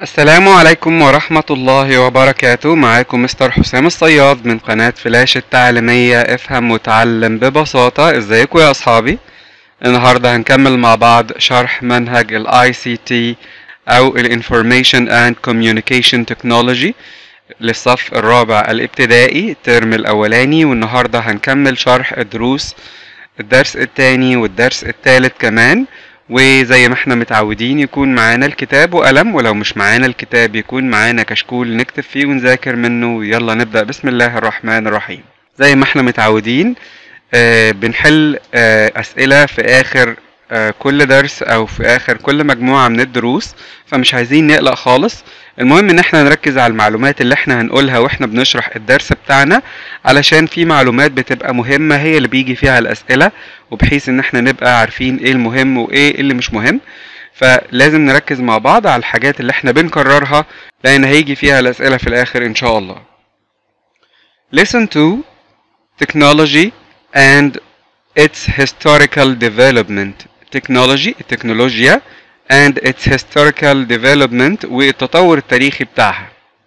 السلام عليكم ورحمة الله وبركاته معاكم مستر حسام الصياد من قناة فلاش التعليمية افهم وتعلم ببساطة ازيكم يا اصحابي النهاردة هنكمل مع بعض شرح منهج ال ICT او ال Information and Communication Technology للصف الرابع الابتدائي الترم الاولاني والنهاردة هنكمل شرح الدروس الدرس التاني والدرس التالت كمان وزي ما احنا متعودين يكون معانا الكتاب وقلم ولو مش معانا الكتاب يكون معانا كشكول نكتب فيه ونذاكر منه يلا نبدأ بسم الله الرحمن الرحيم زي ما احنا متعودين آه بنحل آه أسئلة في آخر آه كل درس أو في آخر كل مجموعة من الدروس فمش عايزين نقلق خالص المهم ان احنا نركز على المعلومات اللي احنا هنقولها واحنا بنشرح الدرس بتاعنا علشان في معلومات بتبقى مهمة هي اللي بيجي فيها الأسئلة وبحيث ان احنا نبقى عارفين ايه المهم وايه اللي مش مهم فلازم نركز مع بعض على الحاجات اللي احنا بنكررها لان هيجي فيها الأسئلة في الآخر ان شاء الله Listen to technology and its historical development technology التكنولوجيا and its historical development والتطور التاريخي بتاعها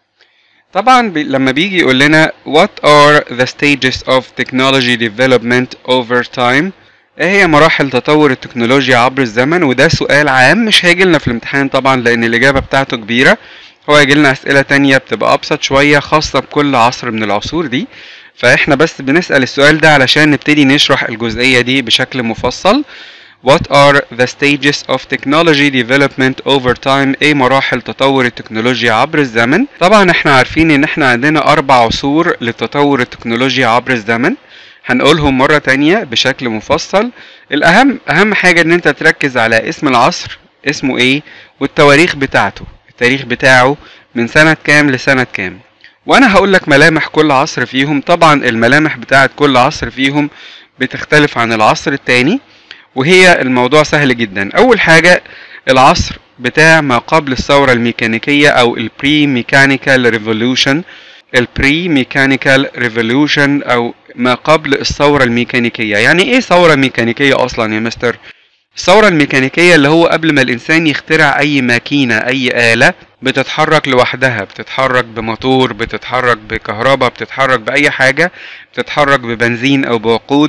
طبعا بي لما بيجي يقول لنا what are the stages of technology development over time ايه هي مراحل تطور التكنولوجيا عبر الزمن وده سؤال عام مش هيجي لنا في الامتحان طبعا لان الاجابه بتاعته كبيره هو هيجي لنا اسئله تانية بتبقى ابسط شويه خاصه بكل عصر من العصور دي فاحنا بس بنسال السؤال ده علشان نبتدي نشرح الجزئيه دي بشكل مفصل What are the stages of technology development over time؟ ايه مراحل تطور التكنولوجيا عبر الزمن؟ طبعا احنا عارفين ان احنا عندنا اربع عصور لتطور التكنولوجيا عبر الزمن هنقولهم مرة تانية بشكل مفصل الأهم أهم حاجة إن أنت تركز على اسم العصر اسمه إيه والتواريخ بتاعته التاريخ بتاعه من سنة كام لسنة كام وأنا هقول لك ملامح كل عصر فيهم طبعا الملامح بتاعت كل عصر فيهم بتختلف عن العصر التاني وهي الموضوع سهل جدا أول حاجة العصر بتاع ما قبل الثورة الميكانيكية أو البري ميكانيكال ريفولوشن البري ميكانيكال ريفولوشن أو ما قبل الثورة الميكانيكية يعني ايه ثورة ميكانيكية اصلا يا مستر الثورة الميكانيكية اللي هو قبل ما الانسان يخترع اي ماكينة اي آلة بتتحرك لوحدها بتتحرك بموتور بتتحرك بكهرباء بتتحرك بأي حاجة بتتحرك ببنزين او بوقود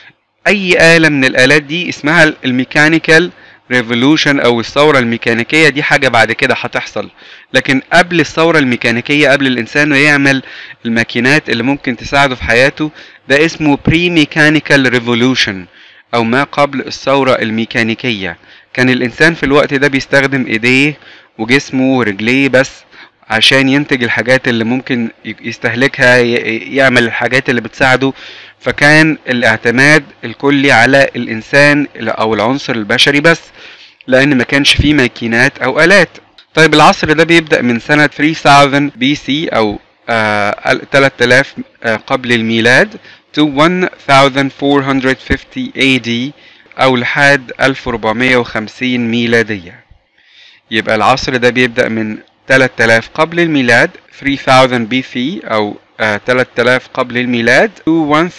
اي آلة من الآلات دي اسمها الميكانيكال ريفولوشن او الثوره الميكانيكيه دي حاجه بعد كده هتحصل لكن قبل الثوره الميكانيكيه قبل الانسان يعمل الماكينات اللي ممكن تساعده في حياته ده اسمه بري ميكانيكال ريفولوشن او ما قبل الثوره الميكانيكيه كان الانسان في الوقت ده بيستخدم ايديه وجسمه ورجليه بس عشان ينتج الحاجات اللي ممكن يستهلكها يعمل الحاجات اللي بتساعده فكان الاعتماد الكلي على الانسان او العنصر البشري بس لان ما كانش فيه ماكينات او الات طيب العصر ده بيبدا من سنه 3000 بي سي او آه 3000 آه قبل الميلاد to 1450 AD او لحد 1450 ميلاديه يبقى العصر ده بيبدا من 3000 قبل الميلاد 3000 بي سي او آه 3000 قبل الميلاد to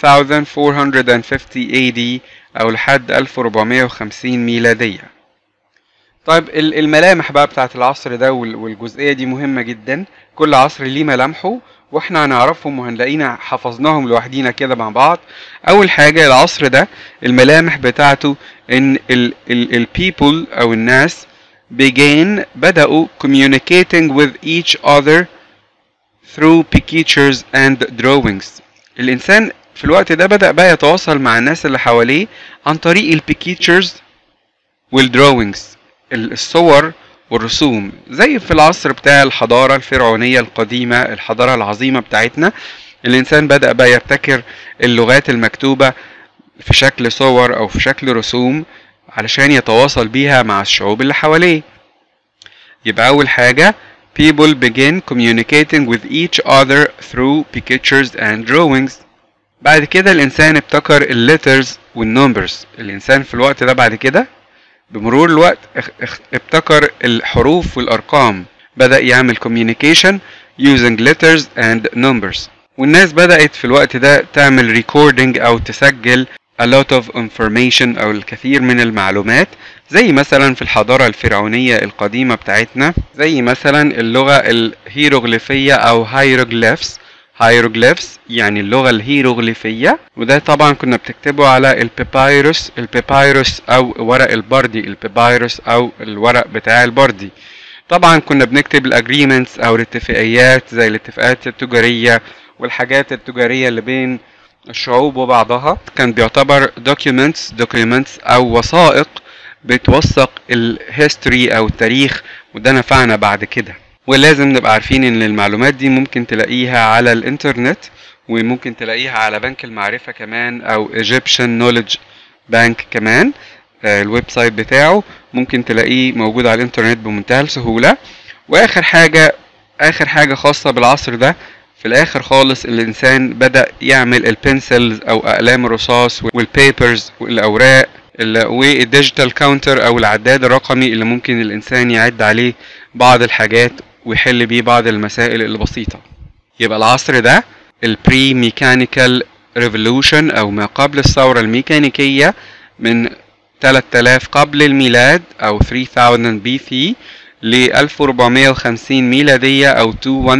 1450 AD أو لحد 1450 ميلادية طيب الملامح بقى بتاعت العصر ده والجزئية دي مهمة جدا كل عصر ليه ملامحه واحنا هنعرفهم وهنلاقينا حفظناهم لوحدينا كده مع بعض اول حاجة العصر ده الملامح بتاعته ان البيبل او الناس began بدأوا communicating with each other through pictures and drawings الإنسان في الوقت ده بدأ بقى يتواصل مع الناس اللي حواليه عن طريق البيكيتشرز والدراوينجز الصور والرسوم زي في العصر بتاع الحضارة الفرعونية القديمة الحضارة العظيمة بتاعتنا الإنسان بدأ بقى يبتكر اللغات المكتوبة في شكل صور أو في شكل رسوم علشان يتواصل بيها مع الشعوب اللي حواليه يبقى أول حاجة people begin communicating with each other through pictures and drawings بعد كده الإنسان ابتكر الليترز والنمبرز الإنسان في الوقت ده بعد كده بمرور الوقت ابتكر الحروف والأرقام بدأ يعمل communication using letters and numbers والناس بدأت في الوقت ده تعمل recording أو تسجل a lot of information أو الكثير من المعلومات زي مثلا في الحضارة الفرعونية القديمة بتاعتنا زي مثلا اللغة الهيروغليفية أو هيروغليفس هيروغليفس يعني اللغة الهيروغليفية وده طبعا كنا بتكتبه على البيبايروس البيبايروس أو ورق البردي البيبايروس أو الورق بتاع البردي طبعا كنا بنكتب الاجريمنتس او الاتفاقيات زي الاتفاقات التجارية والحاجات التجارية اللي بين الشعوب وبعضها كان بيعتبر documents documents او وثائق بتوثق الهيستوري او التاريخ وده نفعنا بعد كده ولازم نبقى عارفين ان المعلومات دي ممكن تلاقيها على الانترنت وممكن تلاقيها على بنك المعرفة كمان او Egyptian Knowledge Bank كمان الويب سايت بتاعه ممكن تلاقيه موجود على الانترنت بمنتهى السهولة واخر حاجة اخر حاجة خاصة بالعصر ده في الاخر خالص الانسان بدأ يعمل البنسلز او اقلام الرصاص والبيبرز والاوراق والديجيتال كاونتر او العداد الرقمي اللي ممكن الانسان يعد عليه بعض الحاجات ويحل بيه بعض المسائل البسيطة يبقى العصر ده البري ميكانيكال ريفولوشن او ما قبل الثورة الميكانيكية من 3000 قبل الميلاد أو 3000 بي سي ل 1450 ميلادية أو to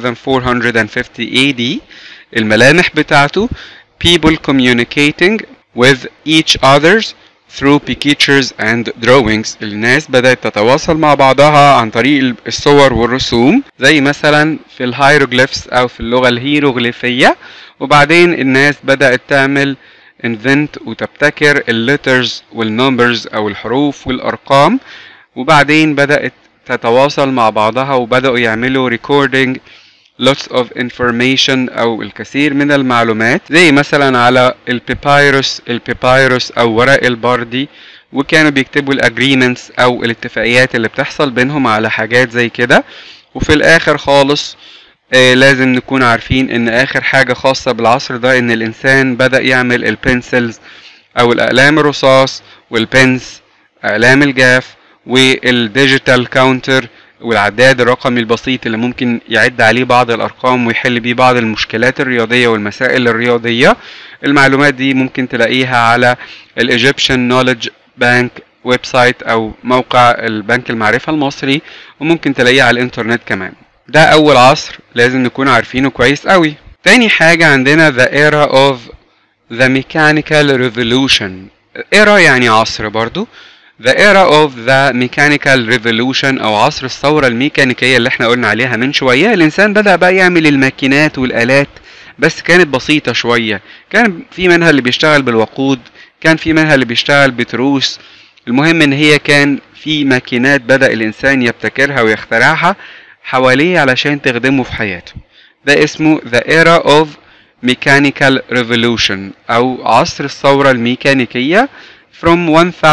1450 AD الملامح بتاعته people communicating with each others through pictures and drawings الناس بدأت تتواصل مع بعضها عن طريق الصور والرسوم زي مثلا في الهيروغليفس أو في اللغة الهيروغليفية وبعدين الناس بدأت تعمل invent وتبتكر الليترز والنمبرز او الحروف والارقام وبعدين بدأت تتواصل مع بعضها وبدأوا يعملوا recording lots of information او الكثير من المعلومات زي مثلا على البيبايروس البيبايروس او ورق البردي وكانوا بيكتبوا الاجريمنتس او الاتفاقيات اللي بتحصل بينهم على حاجات زي كده وفي الاخر خالص آه لازم نكون عارفين ان اخر حاجة خاصة بالعصر ده ان الانسان بدأ يعمل البنسلز او الاقلام الرصاص والبنس اقلام الجاف والديجيتال كاونتر والعداد الرقمي البسيط اللي ممكن يعد عليه بعض الارقام ويحل بيه بعض المشكلات الرياضية والمسائل الرياضية المعلومات دي ممكن تلاقيها على الايجيبشن نوليدج بانك ويب سايت او موقع البنك المعرفة المصري وممكن تلاقيه على الانترنت كمان ده أول عصر لازم نكون عارفينه كويس قوي تاني حاجة عندنا the era of the mechanical revolution era يعني عصر برضو the era of the mechanical revolution أو عصر الثورة الميكانيكية اللي احنا قلنا عليها من شوية الإنسان بدأ بقى يعمل الماكينات والآلات بس كانت بسيطة شوية كان في منها اللي بيشتغل بالوقود كان في منها اللي بيشتغل بتروس المهم ان هي كان في ماكينات بدأ الإنسان يبتكرها ويخترعها حواليه علشان تخدمه في حياته ده اسمه the era of mechanical revolution أو عصر الثورة الميكانيكية from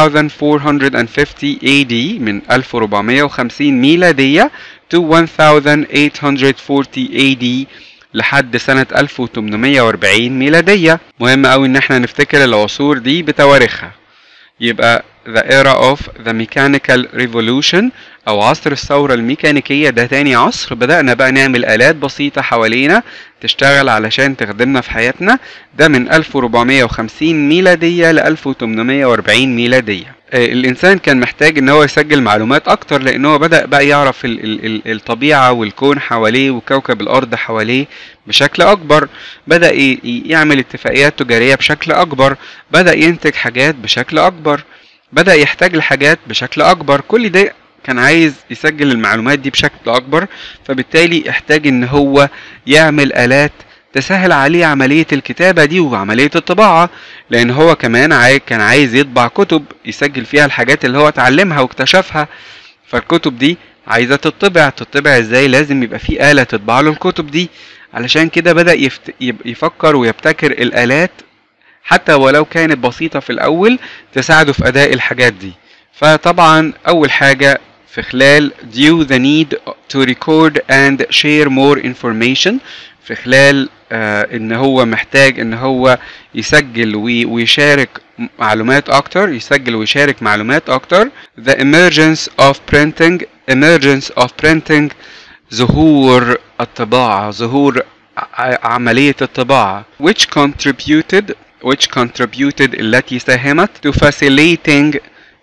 1450 AD من 1450 ميلادية to 1840 AD لحد سنة 1840 ميلادية مهم أوي إن احنا نفتكر العصور دي بتواريخها يبقى the era of the mechanical revolution أو عصر الثورة الميكانيكية ده تاني عصر بدأنا بقى نعمل آلات بسيطة حوالينا تشتغل علشان تخدمنا في حياتنا ده من 1450 ميلادية ل 1840 ميلادية الإنسان كان محتاج إن هو يسجل معلومات أكتر لأن هو بدأ بقى يعرف ال ال ال الطبيعة والكون حواليه وكوكب الأرض حواليه بشكل أكبر بدأ يعمل اتفاقيات تجارية بشكل أكبر بدأ ينتج حاجات بشكل أكبر بدأ يحتاج لحاجات بشكل أكبر كل ده كان عايز يسجل المعلومات دي بشكل أكبر فبالتالي احتاج إن هو يعمل آلات تسهل عليه عملية الكتابة دي وعملية الطباعة لأن هو كمان عاي... كان عايز يطبع كتب يسجل فيها الحاجات اللي هو اتعلمها واكتشفها فالكتب دي عايزة تطبع تطبع ازاي لازم يبقى في آلة تطبع له الكتب دي علشان كده بدأ يفت... يفكر ويبتكر الآلات حتى ولو كانت بسيطة في الأول تساعده في أداء الحاجات دي فطبعا أول حاجة في خلال due the need to record and share more information في خلال آه ان هو محتاج ان هو يسجل ويشارك معلومات اكتر يسجل ويشارك معلومات اكتر the emergence of printing emergence of printing ظهور الطباعة ظهور عملية الطباعة which contributed which contributed التي ساهمت to facilitating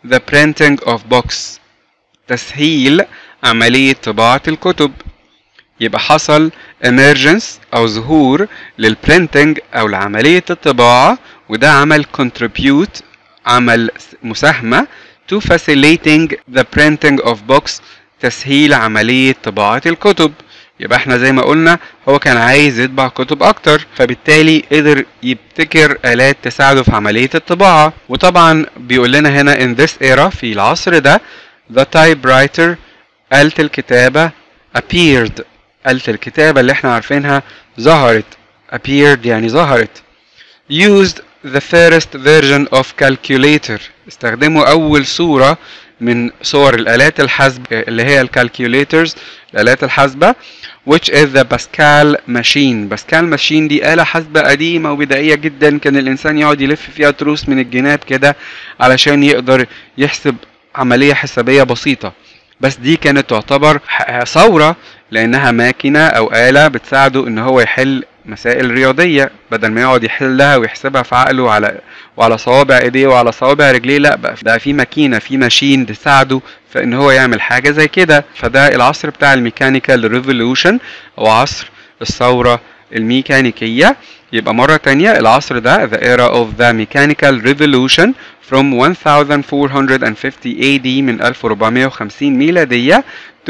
the printing of books تسهيل عملية طباعة الكتب يبقى حصل emergence أو ظهور للبرينتنج أو لعملية الطباعة وده عمل contribute عمل مساهمة to facilitating the printing of books تسهيل عملية طباعة الكتب يبقى احنا زي ما قلنا هو كان عايز يطبع كتب اكتر فبالتالي قدر يبتكر آلات تساعده في عملية الطباعة وطبعا بيقول لنا هنا in this era في العصر ده the typewriter آلة الكتابة appeared آلة الكتابة اللي احنا عارفينها ظهرت appeared يعني ظهرت used the first version of calculator استخدموا أول صورة من صور الآلات الحاسبة اللي هي الكالكوليترز الآلات الحاسبة which is the Pascal machine Pascal machine دي آلة حاسبة قديمة وبدائية جدا كان الإنسان يقعد يلف فيها تروس من الجناب كده علشان يقدر يحسب عملية حسابية بسيطة بس دي كانت تعتبر ثورة لأنها ماكينة أو آلة بتساعده إن هو يحل مسائل رياضية بدل ما يقعد يحلها ويحسبها في عقله على وعلى صوابع ايديه وعلى صوابع رجليه لا بقى بقى في ماكينة في ماشين تساعده في ان هو يعمل حاجة زي كده فده العصر بتاع الميكانيكال ريفولوشن او عصر الثورة الميكانيكية يبقى مرة تانية العصر ده the era of the mechanical revolution from 1450 AD من 1450 ميلادية to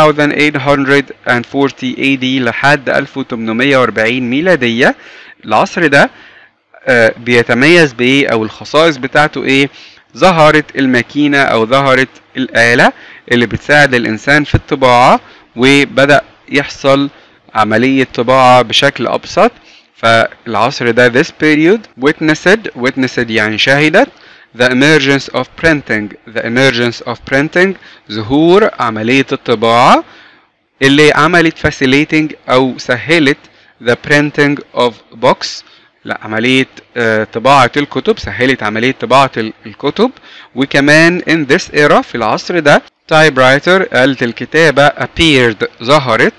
1840 AD لحد 1840 ميلادية العصر ده آه بيتميز بإيه أو الخصائص بتاعته إيه ظهرت الماكينة أو ظهرت الآلة اللي بتساعد الإنسان في الطباعة وبدأ يحصل عملية طباعة بشكل أبسط فالعصر ده this period witnessed witnessed يعني شهدت the emergence of printing the emergence of printing ظهور عملية الطباعة اللي عملت facilitating أو سهلت the printing of books لا عملية آه طباعة الكتب سهلت عملية طباعة الكتب وكمان in this era في العصر ده typewriter آلة الكتابة appeared ظهرت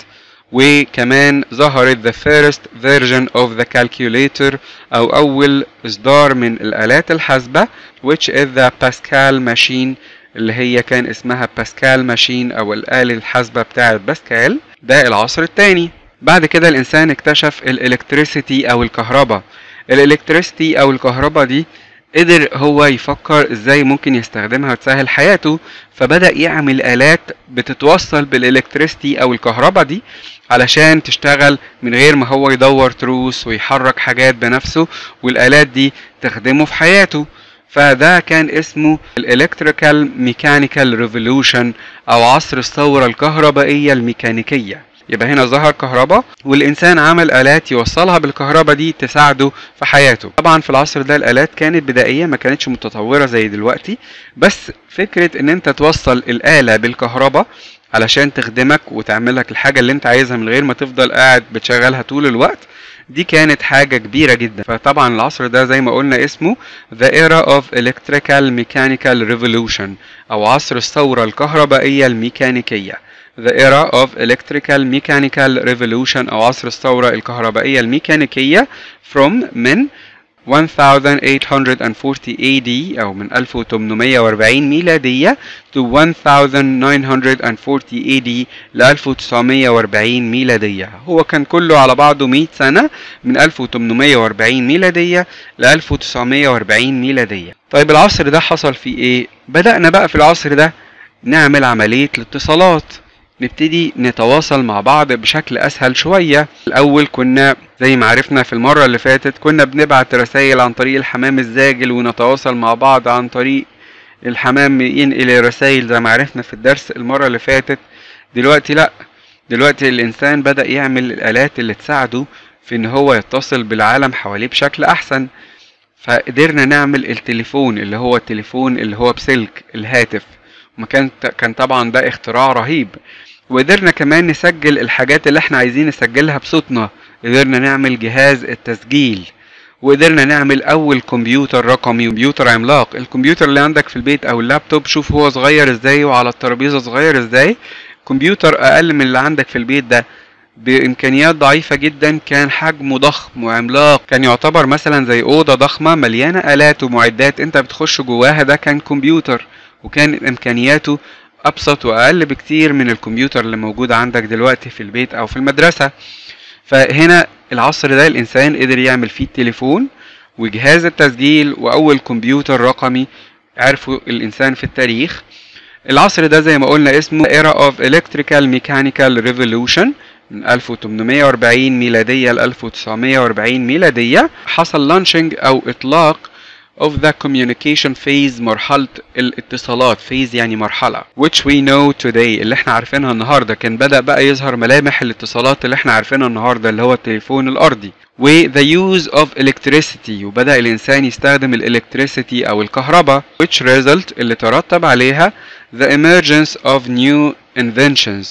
وكمان ظهرت the first version of the calculator أو أول إصدار من الآلات الحاسبة which is the Pascal machine اللي هي كان اسمها باسكال ماشين أو الآلة الحاسبة بتاعة باسكال ده العصر الثاني بعد كده الإنسان اكتشف الإلكتريسيتي أو الكهرباء الإلكتريسيتي أو الكهرباء دي قدر هو يفكر ازاي ممكن يستخدمها وتسهل حياته فبدأ يعمل آلات بتتوصل بالإلكتريستي أو الكهرباء دي علشان تشتغل من غير ما هو يدور تروس ويحرك حاجات بنفسه والآلات دي تخدمه في حياته فده كان اسمه الالكتريكال ميكانيكال ريفولوشن او عصر الثوره الكهربائيه الميكانيكيه يبقى هنا ظهر كهرباء والإنسان عمل آلات يوصلها بالكهرباء دي تساعده في حياته طبعا في العصر ده الآلات كانت بدائية ما كانتش متطورة زي دلوقتي بس فكرة ان انت توصل الآلة بالكهرباء علشان تخدمك وتعمل لك الحاجة اللي انت عايزها من غير ما تفضل قاعد بتشغلها طول الوقت دي كانت حاجة كبيرة جدا فطبعا العصر ده زي ما قلنا اسمه The Era of Electrical Mechanical Revolution أو عصر الثورة الكهربائية الميكانيكية The Era of Electrical Mechanical Revolution أو عصر الثورة الكهربائية الميكانيكية from من 1840 AD أو من 1840 ميلادية to 1940 AD ل 1940 ميلادية هو كان كله على بعضه 100 سنة من 1840 ميلادية ل 1940 ميلادية طيب العصر ده حصل فيه ايه؟ بدأنا بقى في العصر ده نعمل عملية الاتصالات نبتدي نتواصل مع بعض بشكل اسهل شويه الاول كنا زي ما عرفنا في المره اللي فاتت كنا بنبعت رسائل عن طريق الحمام الزاجل ونتواصل مع بعض عن طريق الحمام ينقل رسائل زي ما عرفنا في الدرس المره اللي فاتت دلوقتي لا دلوقتي الانسان بدا يعمل الالات اللي تساعده في ان هو يتصل بالعالم حواليه بشكل احسن فقدرنا نعمل التليفون اللي هو التليفون اللي هو بسلك الهاتف وما كان كان طبعا ده اختراع رهيب وقدرنا كمان نسجل الحاجات اللي احنا عايزين نسجلها بصوتنا قدرنا نعمل جهاز التسجيل وقدرنا نعمل اول كمبيوتر رقمي كمبيوتر عملاق الكمبيوتر اللي عندك في البيت او اللابتوب شوف هو صغير ازاي وعلى الترابيزه صغير ازاي كمبيوتر اقل من اللي عندك في البيت ده بامكانيات ضعيفه جدا كان حجمه ضخم وعملاق كان يعتبر مثلا زي اوضه ضخمه مليانه الات ومعدات انت بتخش جواها ده كان كمبيوتر وكان امكانياته ابسط واقل بكتير من الكمبيوتر اللي موجود عندك دلوقتي في البيت او في المدرسة فهنا العصر ده الانسان قدر يعمل فيه التليفون وجهاز التسجيل واول كمبيوتر رقمي عرفه الانسان في التاريخ العصر ده زي ما قلنا اسمه era of electrical mechanical revolution من 1840 ميلادية ل 1940 ميلادية حصل لانشنج أو إطلاق of the communication phase مرحلة الاتصالات phase يعني مرحلة which we know today اللي احنا عارفينها النهاردة كان بدأ بقى يظهر ملامح الاتصالات اللي احنا عارفينها النهاردة اللي هو التليفون الأرضي و the use of electricity وبدأ الإنسان يستخدم الإلكتريسيتي أو الكهرباء which result اللي ترتب عليها the emergence of new inventions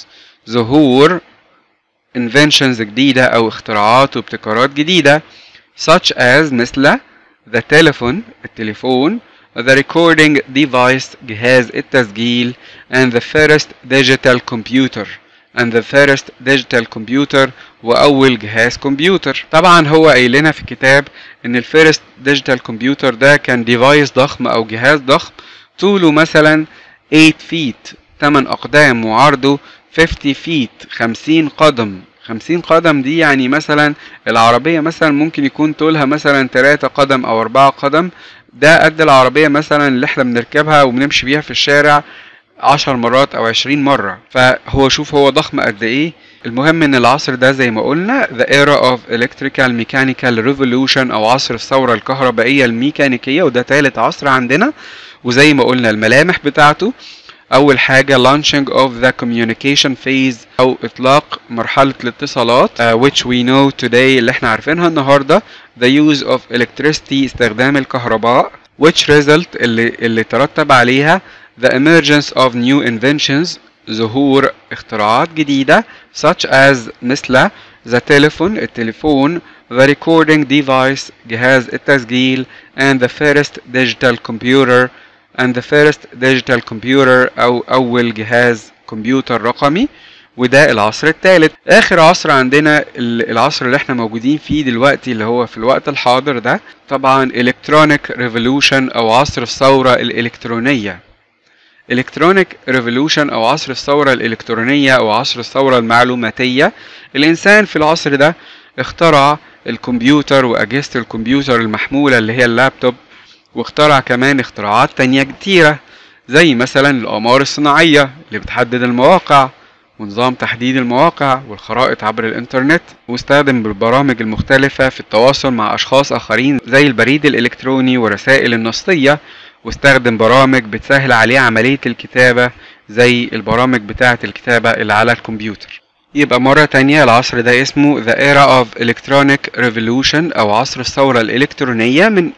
ظهور inventions جديدة أو اختراعات وابتكارات جديدة such as مثل the telephone التليفون the recording device جهاز التسجيل and the first digital computer and the first digital computer وأول جهاز كمبيوتر طبعا هو قايل لنا في الكتاب إن الفيرست ديجيتال كمبيوتر ده كان ديفايس ضخم أو جهاز ضخم طوله مثلا 8 فيت 8 أقدام وعرضه 50 فيت 50 قدم 50 قدم دي يعني مثلا العربية مثلا ممكن يكون طولها مثلا 3 قدم أو 4 قدم ده قد العربية مثلا اللي احنا بنركبها وبنمشي بيها في الشارع 10 مرات أو 20 مرة فهو شوف هو ضخم قد إيه المهم ان العصر ده زي ما قلنا the era of electrical mechanical revolution او عصر الثورة الكهربائية الميكانيكية وده تالت عصر عندنا وزي ما قلنا الملامح بتاعته أول حاجة launching of the communication phase أو إطلاق مرحلة الاتصالات uh, which we know today اللي احنا عارفينها النهاردة the use of electricity استخدام الكهرباء which result اللي, اللي ترتب عليها the emergence of new inventions ظهور اختراعات جديدة such as مثل the telephone التليفون the recording device جهاز التسجيل and the first digital computer and the first digital computer أو أول جهاز كمبيوتر رقمي وده العصر الثالث آخر عصر عندنا العصر اللي احنا موجودين فيه دلوقتي اللي هو في الوقت الحاضر ده طبعا electronic revolution أو عصر الثورة الإلكترونية الكترونيك ريفولوشن او عصر الثوره الالكترونيه او عصر الثوره المعلوماتيه الانسان في العصر ده اخترع الكمبيوتر واجهزه الكمبيوتر المحموله اللي هي اللابتوب واخترع كمان اختراعات تانية كتيرة زي مثلا الأقمار الصناعية اللي بتحدد المواقع ونظام تحديد المواقع والخرائط عبر الإنترنت واستخدم بالبرامج المختلفة في التواصل مع أشخاص آخرين زي البريد الإلكتروني والرسائل النصية واستخدم برامج بتسهل عليه عملية الكتابة زي البرامج بتاعة الكتابة اللي على الكمبيوتر يبقى مرة تانية العصر ده اسمه The Era of Electronic Revolution أو عصر الثورة الإلكترونية من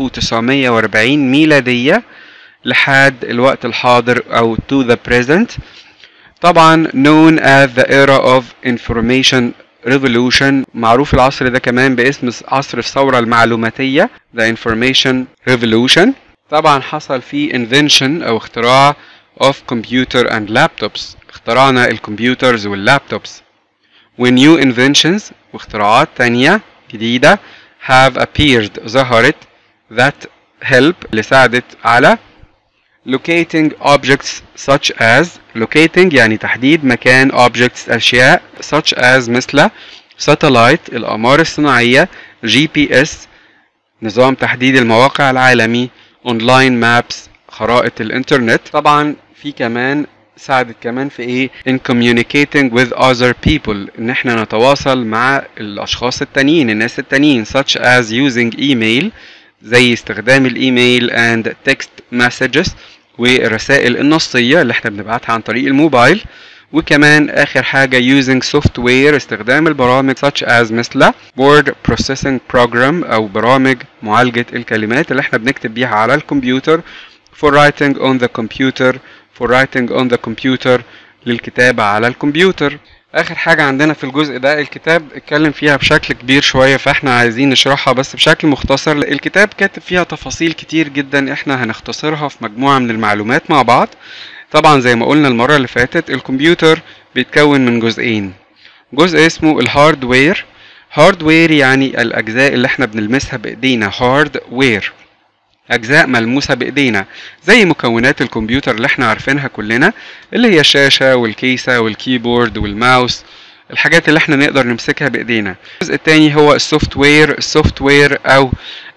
1940 ميلادية لحد الوقت الحاضر أو to the present طبعا known as the era of information revolution معروف العصر ده كمان باسم عصر الثورة المعلوماتية the information revolution طبعا حصل فيه invention أو اختراع of computer and laptops اخترعنا الكمبيوترز واللابتوبس و new inventions واختراعات تانية جديدة have appeared ظهرت that help اللي ساعدت على locating objects such as locating يعني تحديد مكان objects أشياء such as مثل satellite الأقمار الصناعية GPS نظام تحديد المواقع العالمي online maps خرائط الإنترنت طبعا في كمان ساعدت كمان في ايه in communicating with other people ان احنا نتواصل مع الاشخاص التانيين الناس التانيين such as using email زي استخدام الايميل and text messages والرسائل النصية اللي احنا بنبعتها عن طريق الموبايل وكمان اخر حاجة using software استخدام البرامج such as مثل word processing program او برامج معالجة الكلمات اللي احنا بنكتب بيها على الكمبيوتر for writing on the computer for writing on the computer للكتابة على الكمبيوتر اخر حاجة عندنا في الجزء ده الكتاب اتكلم فيها بشكل كبير شوية فاحنا عايزين نشرحها بس بشكل مختصر الكتاب كاتب فيها تفاصيل كتير جدا احنا هنختصرها في مجموعة من المعلومات مع بعض طبعا زي ما قلنا المرة اللي فاتت الكمبيوتر بيتكون من جزئين جزء اسمه الهاردوير هاردوير يعني الاجزاء اللي احنا بنلمسها بايدينا هاردوير اجزاء ملموسه بايدينا زي مكونات الكمبيوتر اللي احنا عارفينها كلنا اللي هي الشاشه والكيسه والكيبورد والماوس الحاجات اللي احنا نقدر نمسكها بايدينا الجزء التاني هو السوفت وير السوفت وير او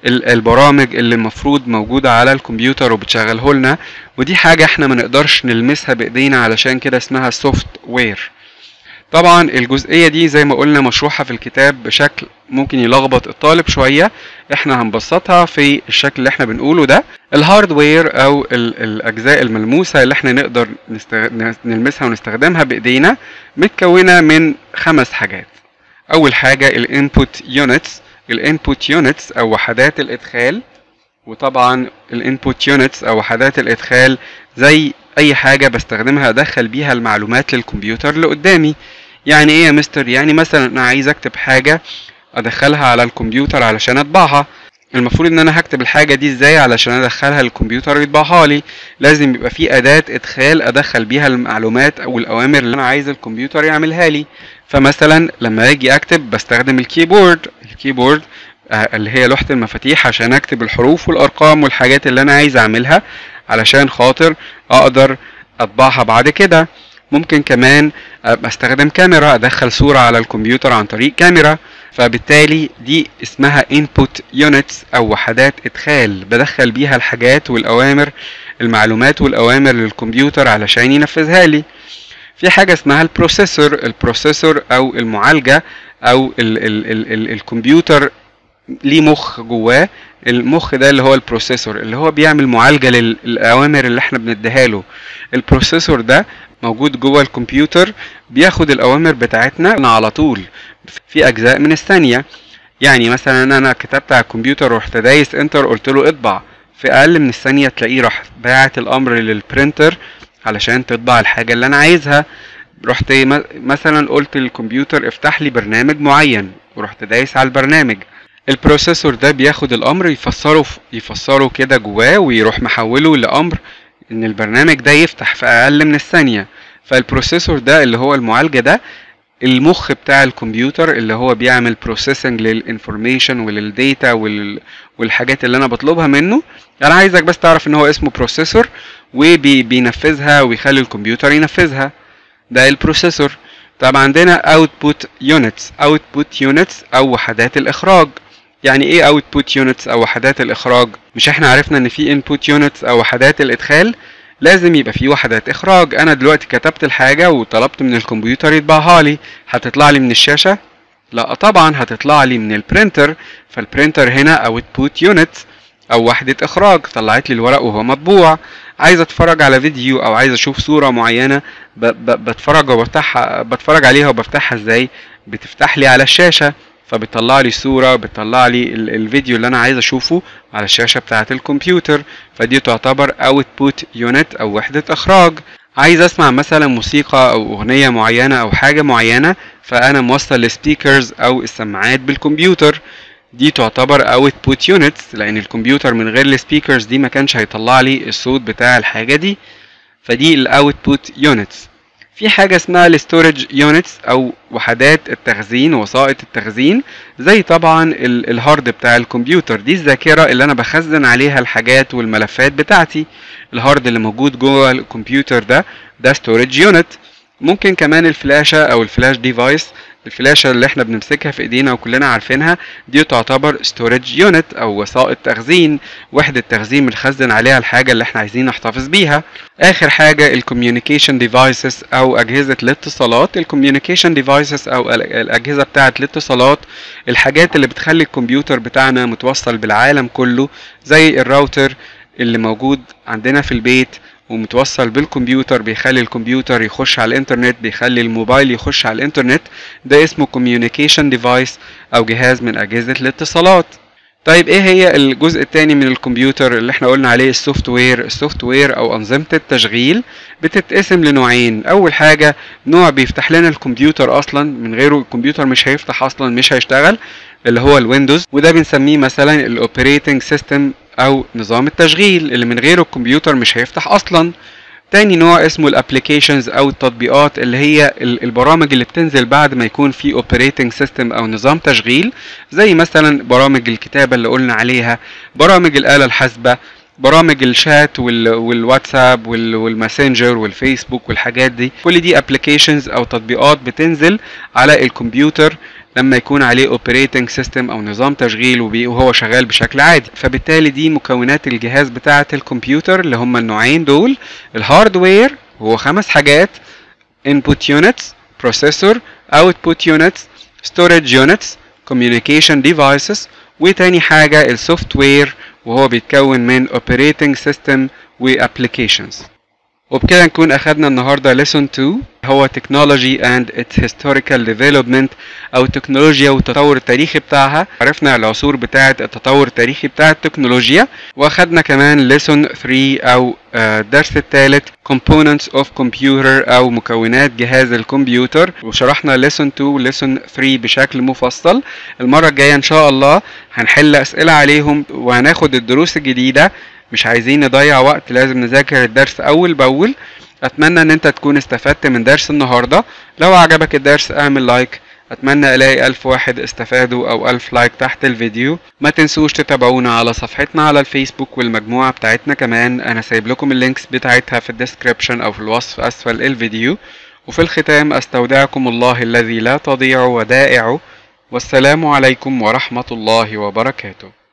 البرامج اللي المفروض موجودة على الكمبيوتر وبتشغله لنا ودي حاجة احنا ما نقدرش نلمسها بايدينا علشان كده اسمها سوفت وير طبعا الجزئية دي زي ما قلنا مشروحة في الكتاب بشكل ممكن يلخبط الطالب شوية احنا هنبسطها في الشكل اللي احنا بنقوله ده الهاردوير او ال الاجزاء الملموسة اللي احنا نقدر نستغ... نلمسها ونستخدمها بايدينا متكونة من خمس حاجات اول حاجة الانبوت يونتس الانبوت يونتس او وحدات الادخال وطبعا الانبوت يونتس او وحدات الادخال زي اي حاجة بستخدمها ادخل بيها المعلومات للكمبيوتر اللي قدامي يعني ايه يا مستر يعني مثلا انا عايز اكتب حاجة ادخلها على الكمبيوتر علشان اطبعها المفروض ان انا هكتب الحاجة دي ازاي علشان ادخلها للكمبيوتر ويطبعها لي لازم يبقى في اداة ادخال ادخل بيها المعلومات او الاوامر اللي انا عايز الكمبيوتر يعملها لي فمثلا لما اجي اكتب بستخدم الكيبورد الكيبورد اللي هي لوحة المفاتيح عشان اكتب الحروف والارقام والحاجات اللي انا عايز اعملها علشان خاطر اقدر اطبعها بعد كده ممكن كمان استخدم كاميرا ادخل صورة على الكمبيوتر عن طريق كاميرا فبالتالي دي اسمها input units او وحدات ادخال بدخل بيها الحاجات والاوامر المعلومات والاوامر للكمبيوتر علشان ينفذها لي في حاجة اسمها البروسيسور البروسيسور او المعالجة او ال ال ال ال الكمبيوتر ليه مخ جواه المخ ده اللي هو البروسيسور اللي هو بيعمل معالجة للأوامر اللي احنا بنديها له البروسيسور ده موجود جوه الكمبيوتر بياخد الأوامر بتاعتنا على طول في أجزاء من الثانية يعني مثلا أنا كتبت على الكمبيوتر ورحت دايس انتر قلت له اطبع في أقل من الثانية تلاقيه راح باعت الأمر للبرينتر علشان تطبع الحاجة اللي أنا عايزها رحت مثلا قلت للكمبيوتر افتح لي برنامج معين ورحت دايس على البرنامج البروسيسور ده بياخد الامر يفسره يفسره كده جواه ويروح محوله لامر ان البرنامج ده يفتح في اقل من الثانيه فالبروسيسور ده اللي هو المعالجه ده المخ بتاع الكمبيوتر اللي هو بيعمل بروسيسنج للانفورميشن وللديتا وال... والحاجات اللي انا بطلبها منه انا عايزك بس تعرف ان هو اسمه بروسيسور وبينفذها ويخلي الكمبيوتر ينفذها ده البروسيسور طب عندنا output units output units او وحدات الاخراج يعني ايه output units او وحدات الاخراج مش احنا عرفنا ان في input units او وحدات الادخال لازم يبقى في وحدات اخراج انا دلوقتي كتبت الحاجة وطلبت من الكمبيوتر يطبعها لي هتطلع لي من الشاشة لا طبعا هتطلع لي من البرينتر فالبرينتر هنا output unit او وحدة اخراج طلعت لي الورق وهو مطبوع عايز اتفرج على فيديو او عايز اشوف صورة معينة ب ب بتفرج وبفتحها بتفرج عليها وبفتحها ازاي بتفتح لي على الشاشة فبتطلع لي الصورة بتطلع لي الفيديو اللي انا عايز اشوفه على الشاشة بتاعة الكمبيوتر فدي تعتبر output unit او وحدة اخراج عايز اسمع مثلا موسيقى او اغنية معينة او حاجة معينة فانا موصل السبيكرز او السماعات بالكمبيوتر دي تعتبر output units لان الكمبيوتر من غير السبيكرز دي ما كانش هيطلع لي الصوت بتاع الحاجة دي فدي الاوتبوت يونتس في حاجة اسمها الستورج يونتس او وحدات التخزين وسائط التخزين زي طبعا الهارد بتاع الكمبيوتر دي الذاكرة اللي انا بخزن عليها الحاجات والملفات بتاعتي الهارد اللي موجود جوه الكمبيوتر ده ده ستورج يونت ممكن كمان الفلاشة او الفلاش ديفايس الفلاشة اللي احنا بنمسكها في ايدينا وكلنا عارفينها دي تعتبر ستورج يونت او وسائط تخزين وحدة تخزين بنخزن عليها الحاجة اللي احنا عايزين نحتفظ بيها اخر حاجة الكوميونيكيشن ديفايسز او اجهزة الاتصالات الكوميونيكيشن ديفايسز او الاجهزة بتاعة الاتصالات الحاجات اللي بتخلي الكمبيوتر بتاعنا متوصل بالعالم كله زي الراوتر اللي موجود عندنا في البيت ومتوصل بالكمبيوتر بيخلي الكمبيوتر يخش على الانترنت بيخلي الموبايل يخش على الانترنت ده اسمه communication device او جهاز من اجهزة الاتصالات طيب ايه هي الجزء الثاني من الكمبيوتر اللي احنا قلنا عليه السوفت وير السوفت وير او انظمة التشغيل بتتقسم لنوعين اول حاجة نوع بيفتح لنا الكمبيوتر اصلا من غيره الكمبيوتر مش هيفتح اصلا مش هيشتغل اللي هو الويندوز وده بنسميه مثلا الاوبريتنج سيستم او نظام التشغيل اللي من غيره الكمبيوتر مش هيفتح اصلا تاني نوع اسمه الابليكيشنز او التطبيقات اللي هي ال- البرامج اللي بتنزل بعد ما يكون في اوبريتنج سيستم او نظام تشغيل زي مثلا برامج الكتابه اللي قلنا عليها برامج الاله الحاسبه برامج الشات وال- والواتساب وال- والماسنجر والفيسبوك والحاجات دي كل دي ابلكيشنز او تطبيقات بتنزل على الكمبيوتر لما يكون عليه اوبريتنج سيستم او نظام تشغيل وبي- وهو شغال بشكل عادي فبالتالي دي مكونات الجهاز بتاعه الكمبيوتر اللي هم النوعين دول الهاردوير هو خمس حاجات input units processor output units storage units communication devices وتاني حاجة السوفت وير وهو بيتكون من operating system و applications وبكده نكون أخدنا النهاردة lesson 2 هو technology and its historical development أو التكنولوجيا والتطور التاريخي بتاعها عرفنا العصور بتاعة التطور التاريخي بتاع التكنولوجيا وأخدنا كمان lesson 3 أو آه، الدرس الثالث components of computer أو مكونات جهاز الكمبيوتر وشرحنا lesson 2 و lesson 3 بشكل مفصل المرة الجاية إن شاء الله هنحل أسئلة عليهم وهناخد الدروس الجديدة مش عايزين نضيع وقت لازم نذاكر الدرس أول بأول أتمنى إن أنت تكون استفدت من درس النهاردة لو عجبك الدرس اعمل لايك أتمنى ألاقي ألف واحد استفادوا أو ألف لايك تحت الفيديو ما تنسوش تتابعونا على صفحتنا على الفيسبوك والمجموعة بتاعتنا كمان أنا سايب لكم اللينكس بتاعتها في الديسكريبشن أو في الوصف أسفل الفيديو وفي الختام أستودعكم الله الذي لا تضيع ودائعه والسلام عليكم ورحمة الله وبركاته